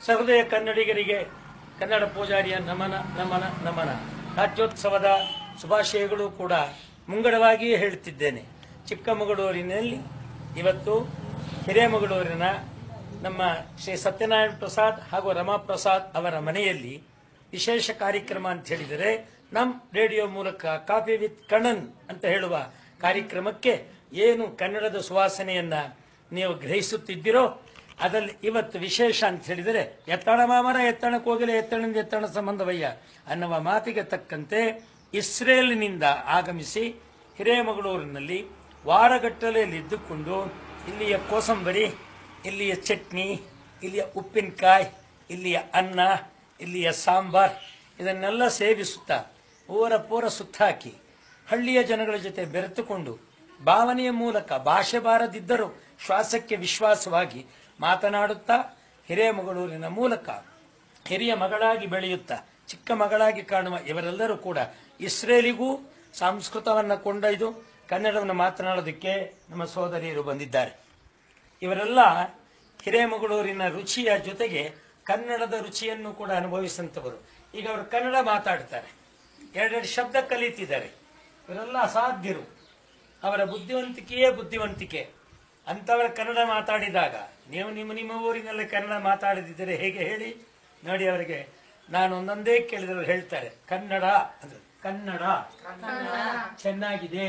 ಸಹೃದಯ ಕನ್ನಡಿಗರಿಗೆ ಕನ್ನಡ ಪೂಜಾರಿಯ ನಮನ ನಮನ ನಮನ ರಾಜ್ಯೋತ್ಸವದ ಶುಭಾಶಯಗಳು ಕೂಡ ಮುಂಗಡವಾಗಿಯೇ ಹೇಳುತ್ತಿದ್ದೇನೆ ಚಿಕ್ಕಮಗಳೂರಿನಲ್ಲಿ ಇವತ್ತು ಹಿರೇಮಗಳೂರಿನ ನಮ್ಮ ಶ್ರೀ ಸತ್ಯನಾರಾಯಣ ಪ್ರಸಾದ್ ಹಾಗೂ ರಮಾಪ್ರಸಾದ್ ಅವರ ಮನೆಯಲ್ಲಿ ವಿಶೇಷ ಕಾರ್ಯಕ್ರಮ ಅಂತ ಹೇಳಿದರೆ ನಮ್ ರೇಡಿಯೋ ಮೂಲಕ ಕಾಫಿ ವಿತ್ ಕಣ್ಣನ್ ಅಂತ ಹೇಳುವ ಕಾರ್ಯಕ್ರಮಕ್ಕೆ ಏನು ಕನ್ನಡದ ಸುವಾಸನೆಯನ್ನ ನೀವು ಗ್ರಹಿಸುತ್ತಿದ್ದೀರೋ ಅದರಲ್ಲಿ ಇವತ್ತು ವಿಶೇಷ ಅಂತ ಹೇಳಿದರೆ ಎತ್ತಣ ಮಾಮರ ಎತ್ತಣಕ್ಕೆ ಹೋಗಲಿ ಎತ್ತಣದಿಂದ ಎತ್ತಣ ಸಂಬಂಧವಯ್ಯ ಅನ್ನುವ ಮಾತಿಗೆ ತಕ್ಕಂತೆ ಇಸ್ರೇಲಿನಿಂದ ಆಗಮಿಸಿ ಹಿರೇಮಗಳೂರಿನಲ್ಲಿ ವಾರಗಟ್ಟಲೆಯಲ್ಲಿ ಇದ್ದುಕೊಂಡು ಇಲ್ಲಿಯ ಕೋಸಂಬರಿ ಇಲ್ಲಿಯ ಚಟ್ನಿ ಇಲ್ಲಿಯ ಉಪ್ಪಿನಕಾಯಿ ಇಲ್ಲಿಯ ಅನ್ನ ಇಲ್ಲಿಯ ಸಾಂಬಾರ್ ಇದನ್ನೆಲ್ಲ ಸೇವಿಸುತ್ತಾ ಊರ ಪೂರ ಸುತ್ತಾಕಿ ಹಳ್ಳಿಯ ಜನಗಳ ಜೊತೆ ಬೆರೆತುಕೊಂಡು ಭಾವನೆಯ ಮೂಲಕ ಭಾಷೆ ಬಾರದಿದ್ದರೂ ಶ್ವಾಸಕ್ಕೆ ವಿಶ್ವಾಸವಾಗಿ ಮಾತನಾಡುತ್ತಾ ಹಿರೇಮಗಳೂರಿನ ಮೂಲಕ ಹಿರಿಯ ಮಗಳಾಗಿ ಬೆಳೆಯುತ್ತಾ ಚಿಕ್ಕ ಮಗಳಾಗಿ ಕಾಣುವ ಇವರೆಲ್ಲರೂ ಕೂಡ ಇಸ್ರೇಲಿಗೂ ಸಂಸ್ಕೃತವನ್ನು ಕೊಂಡೊಯ್ದು ಕನ್ನಡವನ್ನು ಮಾತನಾಡೋದಕ್ಕೆ ನಮ್ಮ ಸೋದರಿಯರು ಬಂದಿದ್ದಾರೆ ಇವರೆಲ್ಲ ಹಿರೇಮಗಳೂರಿನ ರುಚಿಯ ಜೊತೆಗೆ ಕನ್ನಡದ ರುಚಿಯನ್ನು ಕೂಡ ಅನುಭವಿಸಂತವರು ಈಗ ಅವರು ಕನ್ನಡ ಮಾತಾಡ್ತಾರೆ ಎರಡೆರಡು ಶಬ್ದ ಕಲಿತಿದ್ದಾರೆ ಇವರೆಲ್ಲ ಅಸಾಧ್ಯರು ಅವರ ಬುದ್ಧಿವಂತಿಕೆಯೇ ಬುದ್ಧಿವಂತಿಕೆ ಅಂತವರ ಕನ್ನಡ ಮಾತಾಡಿದಾಗ ನೀವು ನಿಮ್ಮ ನಿಮ್ಮ ಊರಿನಲ್ಲಿ ಕನ್ನಡ ಮಾತಾಡದಿದ್ದರೆ ಹೇಗೆ ಹೇಳಿ ನೋಡಿ ಅವರಿಗೆ ನಾನು ಒಂದೊಂದೇ ಕೇಳಿದ್ರೆ ಅವ್ರು ಹೇಳ್ತಾರೆ ಕನ್ನಡ ಅಂದ್ರೆ ಕನ್ನಡ ಚೆನ್ನಾಗಿದೆ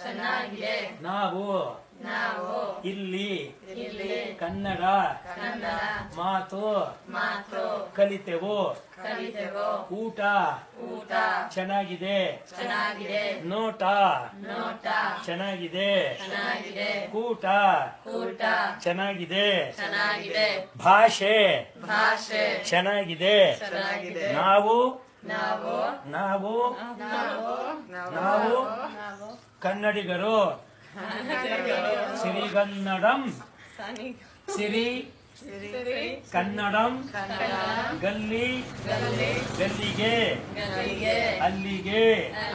ನಾವು ಇಲ್ಲಿ ಕನ್ನಡ ಮಾತು ಕಲಿತೆವು ಊಟ ಚೆನ್ನಾಗಿದೆ ನೋಟ ಚೆನ್ನಾಗಿದೆ ಕೂಟ ಚೆನ್ನಾಗಿದೆ ಭಾಷೆ ಚೆನ್ನಾಗಿದೆ ನಾವು ನಾವು ನಾವು ಕನ್ನಡಿಗರು ಸಿರಿಗನ್ನಡಂ ಸಿರಿ ಕನ್ನಡಂ ಗಲ್ಲಿ ಗಲ್ಲಿಗೆ ಅಲ್ಲಿಗೆ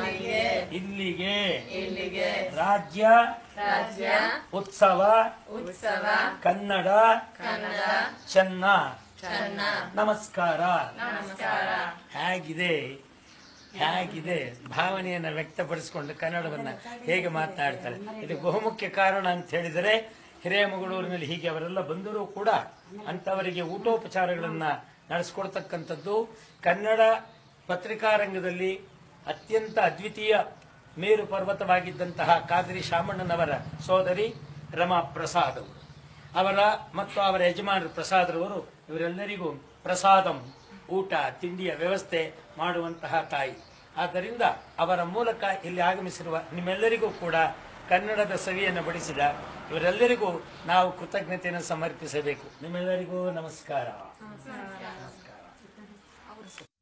ಇಲ್ಲಿಗೆ ರಾಜ್ಯ ಉತ್ಸವ ಕನ್ನಡ ಚೆನ್ನ ನಮಸ್ಕಾರ ಹೇಗಿದೆ ಹೇಗಿದೆ ಭಾವನೆಯನ್ನ ವ್ಯಕ್ತಪಡಿಸಿಕೊಂಡು ಕನ್ನಡವನ್ನ ಹೇಗೆ ಮಾತನಾಡ್ತಾರೆ ಇದು ಬಹುಮುಖ್ಯ ಕಾರಣ ಅಂತ ಹೇಳಿದರೆ ಹಿರೇಮಗಳೂರಿನಲ್ಲಿ ಹೀಗೆ ಅವರೆಲ್ಲ ಬಂದರೂ ಕೂಡ ಅಂತವರಿಗೆ ಊಟೋಪಚಾರಗಳನ್ನ ನಡೆಸಿಕೊಡ್ತಕ್ಕಂಥದ್ದು ಕನ್ನಡ ಪತ್ರಿಕಾ ರಂಗದಲ್ಲಿ ಅತ್ಯಂತ ಅದ್ವಿತೀಯ ಮೇರು ಪರ್ವತವಾಗಿದ್ದಂತಹ ಕಾದ್ರಿ ಶಾಮಣ್ಣನವರ ಸೋದರಿ ರಮಾ ಪ್ರಸಾದ್ ಅವರು ಅವರ ಮತ್ತು ಅವರ ಯಜಮಾನರು ಪ್ರಸಾದ್ರವರು ಇವರೆಲ್ಲರಿಗೂ ಪ್ರಸಾದಂ ಊಟ ತಿಂಡಿಯ ವ್ಯವಸ್ಥೆ ಮಾಡುವಂತಹ ತಾಯಿ ಆದ್ದರಿಂದ ಅವರ ಮೂಲಕ ಇಲ್ಲಿ ಆಗಮಿಸಿರುವ ನಿಮ್ಮೆಲ್ಲರಿಗೂ ಕೂಡ ಕನ್ನಡದ ಸವಿಯನ್ನು ಬಡಿಸಿದ ಇವರೆಲ್ಲರಿಗೂ ನಾವು ಕೃತಜ್ಞತೆಯನ್ನು ಸಮರ್ಪಿಸಬೇಕು ನಿಮ್ಮೆಲ್ಲರಿಗೂ ನಮಸ್ಕಾರ